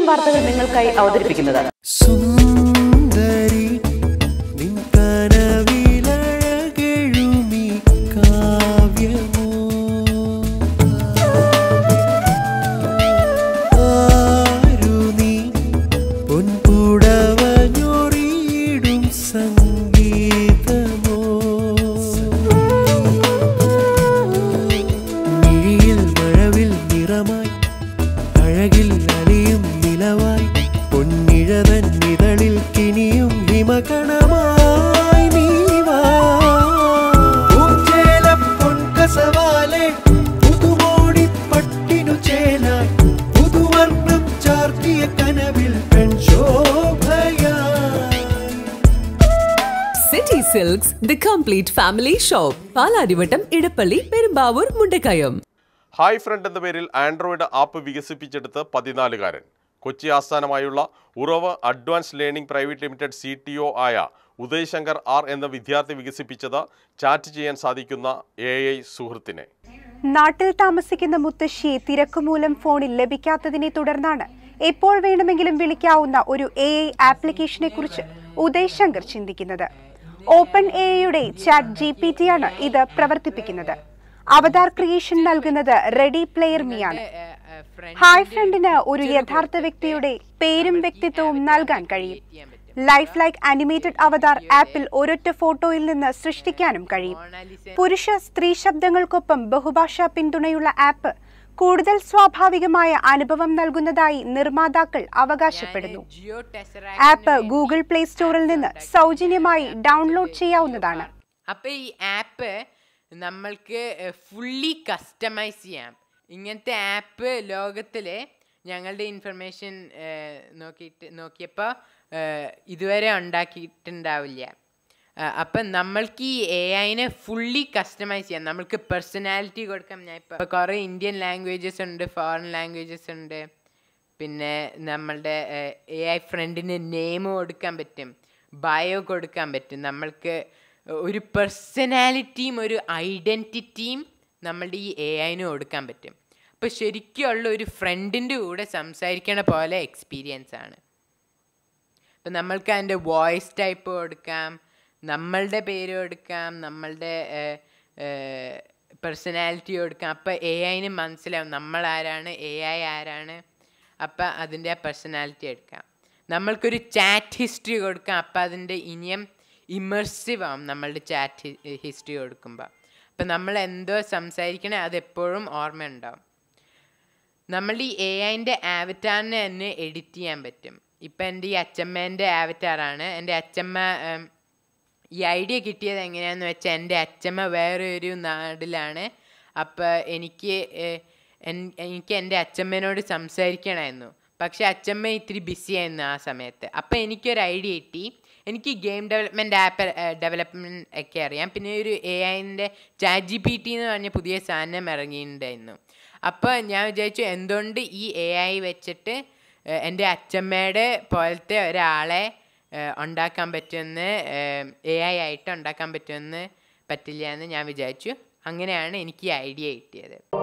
വാർത്തകൾ നിങ്ങൾക്കായി അവതരിപ്പിക്കുന്നത് സുന്ദരി നിൻ കനവിലഴകെഴുമി കാവ്യമോ ആരു നീ പൊൻപുടവഞ്ഞൊറിയിടും സംഗീതമോ മിഴിയിൽ മഴവിൽ നിറമായി അഴകിൽ അലിയും നിലവായി പൊന്നിഴതൻ ഇതളിൽ കിനിയും ഹിമകണമായി നീ വാ. പൂഞ്ചേല പൊൻകസവാലെ പുതുമോടിപ്പട്ടിനു ചേലായി പുതുവർണ്ണം ചാർത്തിയ കനവിൽ പെൺശോഭയായി City Silks the complete family shop Palarivattom Edappally Perumbavoor Mundakayam hi friend എന്ന പേരിൽ ആൻഡ്രോയിഡ് ആപ്പ് വികസിപ്പിച്ചെടുത്ത് പതിനാലുകാരൻ കൊച്ചി ആസ്ഥാനമായുള്ള Urav advance learning private limited C T O ആയ ഉദയ് ശങ്കർ ആർ എന്ന വിദ്യാർത്ഥി വികസിപ്പിച്ചത് ചാറ്റ് ചെയ്യാൻ സാധിക്കുന്ന എ ഐ സുഹൃത്തിനെ നാട്ടിൽ താമസിക്കുന്ന മുത്തശ്ശി തിരക്കുമൂലം ഫോണിൽ ലഭിക്കാത്തതിനെ തുടർന്നാണ് എപ്പോൾ വേണമെങ്കിലും വിളിക്കാവുന്ന ഒരു എ ഐ ആപ്ലിക്കേഷനെ കുറിച്ച് ഉദയ് ശങ്കർ ചിന്തിക്കുന്നത് ഓപ്പൺ എ ഐയുടെ ചാറ്റ് ജി പി ടി ആണ് ഇത് പ്രവർത്തിപ്പിക്കുന്നത് അവതാർ ക്രിയേഷൻ നൽകുന്നത് റെഡി പ്ലെയർ മീ ആണ് ഹായ് ഫ്രണ്ടിന് ഒരു യഥാർത്ഥ വ്യക്തിയുടെ പേരും വ്യക്തിത്വവും നൽകാൻ കഴിയും ലൈഫ് ലൈക്ക് അനിമേറ്റഡ് അവതാർ ആപ്പിൽ ഒരൊറ്റ ഫോട്ടോയിൽ നിന്ന് സൃഷ്ടിക്കാനും കഴിയും പുരുഷ സ്ത്രീ ശബ്ദങ്ങൾക്കൊപ്പം ബഹുഭാഷാ പിന്തുണയുള്ള ആപ്പ് കൂടുതൽ സ്വാഭാവികമായ അനുഭവം നൽകുന്നതായി നിർമ്മാതാക്കൾ അവകാശപ്പെടുന്നു ആപ്പ് ഗൂഗിൾ പ്ലേ സ്റ്റോറിൽ നിന്ന് സൗജന്യമായി ഡൗൺലോഡ് ചെയ്യാവുന്നതാണ് അപ്പോൾ ഈ ആപ്പ് നമ്മൾക്ക് ഫുള്ളി കസ്റ്റമൈസ് ചെയ്യാം ഇങ്ങനത്തെ ആപ്പ് ലോകത്തിൽ ഞങ്ങളുടെ ഇൻഫർമേഷൻ നോക്കിയിട്ട് നോക്കിയപ്പോൾ ഇതുവരെ ഉണ്ടാക്കിയിട്ടുണ്ടാവില്ല അപ്പം നമ്മൾക്ക് ഈ എ ഐനെ ഫുള്ളി കസ്റ്റമൈസ് ചെയ്യാം നമ്മൾക്ക് പേഴ്സണാലിറ്റി കൊടുക്കാം ഞാൻ ഇപ്പോൾ കുറേ ഇന്ത്യൻ ലാംഗ്വേജസ് ഉണ്ട് ഫോറിൻ ലാംഗ്വേജസ് ഉണ്ട് പിന്നെ നമ്മളുടെ എ ഐ ഫ്രണ്ടിന് നെയിം കൊടുക്കാൻ പറ്റും ബയോ കൊടുക്കാൻ പറ്റും നമ്മൾക്ക് ഒരു പേഴ്സണാലിറ്റിയും ഒരു ഐഡൻറ്റിറ്റിയും നമ്മളുടെ ഈ എ ഐന് കൊടുക്കാൻ പറ്റും അപ്പോൾ ശരിക്കുള്ള ഒരു ഫ്രണ്ടിൻ്റെ കൂടെ സംസാരിക്കണ പോലെ എക്സ്പീരിയൻസ് ആണ് ഇപ്പം നമ്മൾക്ക് അതിൻ്റെ വോയിസ് ടൈപ്പ് കൊടുക്കാം നമ്മളുടെ പേര് കൊടുക്കാം നമ്മളുടെ പേഴ്സണാലിറ്റി കൊടുക്കാം അപ്പം എ ഐന് മനസ്സിലാവും നമ്മൾ ആരാണ് എ ഐ ആരാണ് അപ്പം അതിൻ്റെ ആ പേഴ്സണാലിറ്റി എടുക്കാം നമ്മൾക്കൊരു ചാറ്റ് ഹിസ്റ്ററി കൊടുക്കാം അപ്പം അതിൻ്റെ ഇനിയും ഇമേഴ്സീവ് ആവും നമ്മളുടെ ചാറ്റ് ഹിസ്റ്ററി കൊടുക്കുമ്പോൾ അപ്പം നമ്മൾ എന്തോ സംസാരിക്കണേ അതെപ്പോഴും ഓർമ്മയുണ്ടാവും നമ്മൾ ഈ എ ഐൻ്റെ ആവറ്റാറിനെ തന്നെ എഡിറ്റ് ചെയ്യാൻ പറ്റും ഇപ്പം എൻ്റെ ഈ അച്ചമ്മേൻ്റെ ആവറ്റാറാണ് എൻ്റെ അച്ചമ്മ ഉം, ഈ ഐഡിയ കിട്ടിയത് എങ്ങനെയാണെന്ന് വെച്ചാൽ എൻ്റെ അച്ചമ്മ വേറെ ഒരു നാട്ടിലാണ് അപ്പോൾ എനിക്ക് ഏഹ്, എൻ- എനിക്ക് എൻ്റെ അച്ചമ്മേനോട് സംസാരിക്കണമായിരുന്നു പക്ഷേ അച്ചമ്മ ഇത്തിരി ബിസി ആയിരുന്നു ആ സമയത്ത് അപ്പോൾ എനിക്കൊരു ഐഡിയ കിട്ടി എനിക്ക് ഗെയിം ഡെവലപ്മെൻറ്റ് ആപ്പ് ഡെവലപ്മെൻറ്റ് ഒക്കെ അറിയാം പിന്നെ ഒരു എ ഐൻ്റെ ചാറ്റ് ജി പി ടി എന്ന് പറഞ്ഞ പുതിയ സാധനം ഇറങ്ങിയിട്ടുണ്ടായിരുന്നു അപ്പോൾ ഞാൻ വിചാരിച്ചു എന്തുകൊണ്ട് ഈ എ ഐ വെച്ചിട്ട് ഏഹ്, എൻ്റെ അച്ചമ്മയുടെ പോലത്തെ ഒരാളെ ഏഹ്, ഉണ്ടാക്കാൻ പറ്റുമെന്ന് എ ഐ ആയിട്ട് ഉണ്ടാക്കാൻ പറ്റുമെന്ന് പറ്റില്ല എന്ന് ഞാൻ വിചാരിച്ചു അങ്ങനെയാണ് എനിക്ക് ഈ ഐഡിയ കിട്ടിയത്